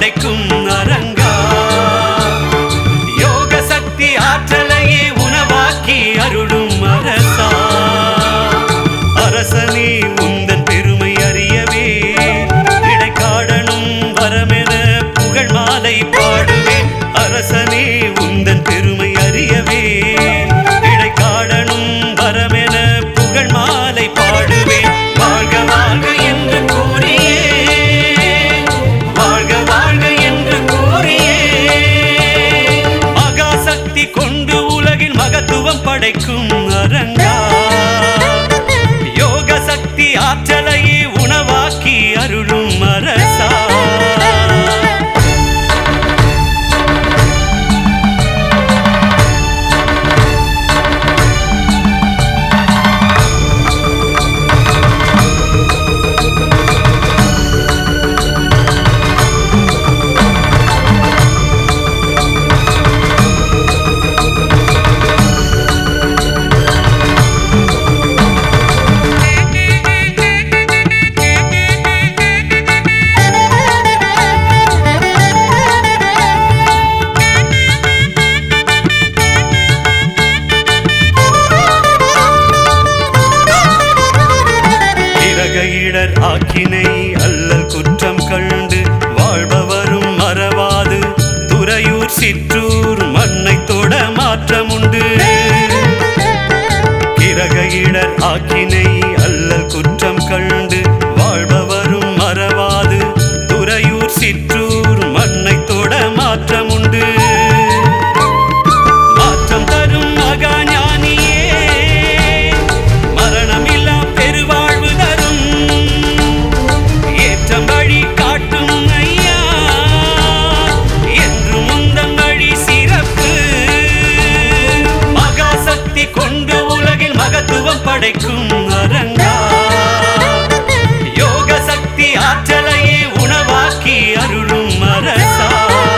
படைக்கும் அரங்கா யோக சக்தி ஆற்றலையே உணவாக்கி அருளும் அரசா அரசனே உந்தன் பெருமை அறியவே இடைக்காடனும் வரமென புகழ் மாலை பாடுவேன் அரசனே உந்தன் பெருமை அறியவே இடைக்காடனும் வரமென புகழ் மாலை பாடுவேன் வாழ்க வாழ்க என்று கூறியே வாழ்க வாழ்க என்று கூறியே மகாசக்தி கொண்டு உலகில் மகத்துவம் படைக்கும் அரங்கா யோக சக்தி ஆற்றலையே உணவாக்கி அருளும் அரசா இறகையிடர் ஆக்கினை அல்லல் குற்றம் கண்டு வாழ்பவரும் மறவாது துறையூர் சிற்றூர் மண்ணை தொட மாற்றமுண்டு இறகையிடர் ஆக்கினை அல்லல் குற்றம் கண்டு வாழ்பவரும் மறவாது துறையூர் சிற்றூர் மண்ணை தொட மாற்றமுண்டு மாற்றம் தரும் மகாஞானியே மரணமில்லா பெருவாழ்வு தரும் ஏற்றம் வழி காட்டும் ஐயா என்று முந்தன் வழி சிறப்பு மகாசக்தி கொண்டு உலகில் மகத்துவம் படைக்கும் அரங்கா யோக சக்தி ஆற்றலையே உணவாக்கி அருளும் அரசா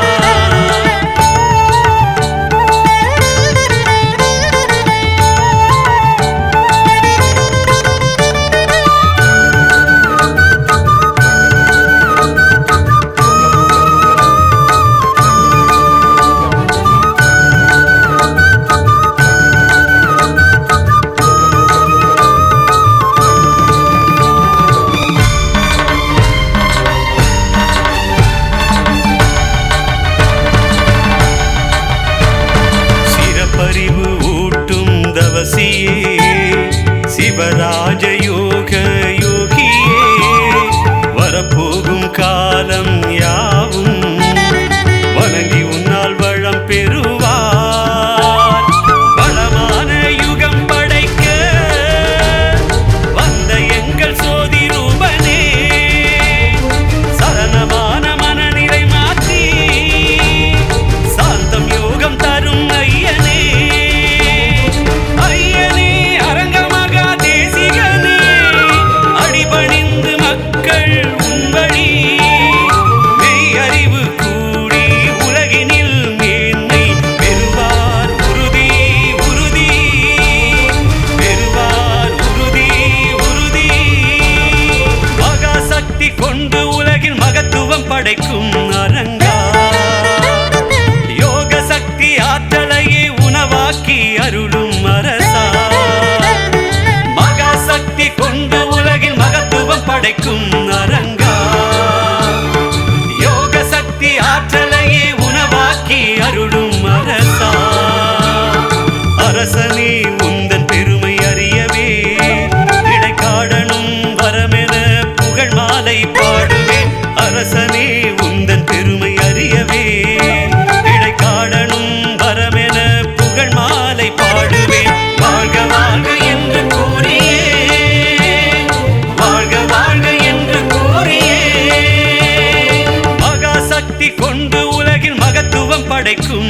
சிறப்பறிவு ஊட்டும் தவசியே சிவராஜ யோக யோகியே வரப்போகும் காலம் யாவும் வணங்கி உன்னால் வளம் பெறுவார் வளமான யுகம் படைக்க வந்த எங்கள் சோதி ரூபனே சரணமான மனநிலை மாற்றி சாந்தம் யோகம் தரும் ஐயனே ஐயனே அரங்கமகா தேசிகனே அடிபணிந்து மக்கள் உண்படி மெய் அறிவு கூடி உலகினில் மேன்மை பெறுவார் உறுதி உறுதி பெறுவார் உறுதி உறுதி மகாசக்தி கொண்டு உலகில் மகத்துவம் படைக்கும் அரங்கா யோக சக்தி ஆற்றலையே உணவாக்கி அருளும் அரசா மகாசக்தி கொண்டு உலகில் மகத்துவம் படைக்கும் அரங்கா யோக சக்தி ஆற்றலையே உணவாக்கி அருளும் அரசா அரசனே உந்தன் பெருமை அறியவே இடைக்காடனும் வரமென புகழ் மாலை பாடுவேன் அரசனே உந்தன் பெருமை அறியவே இடைக்காடனும் வரமென புகழ் மாலை பாடுவேன் வாழ்க வாழ்க என்று கூறியே வாழ்க வாழ்க என்று கூறியே மகாசக்தி கொண்டு உலகில் மகத்துவம் படைக்கும்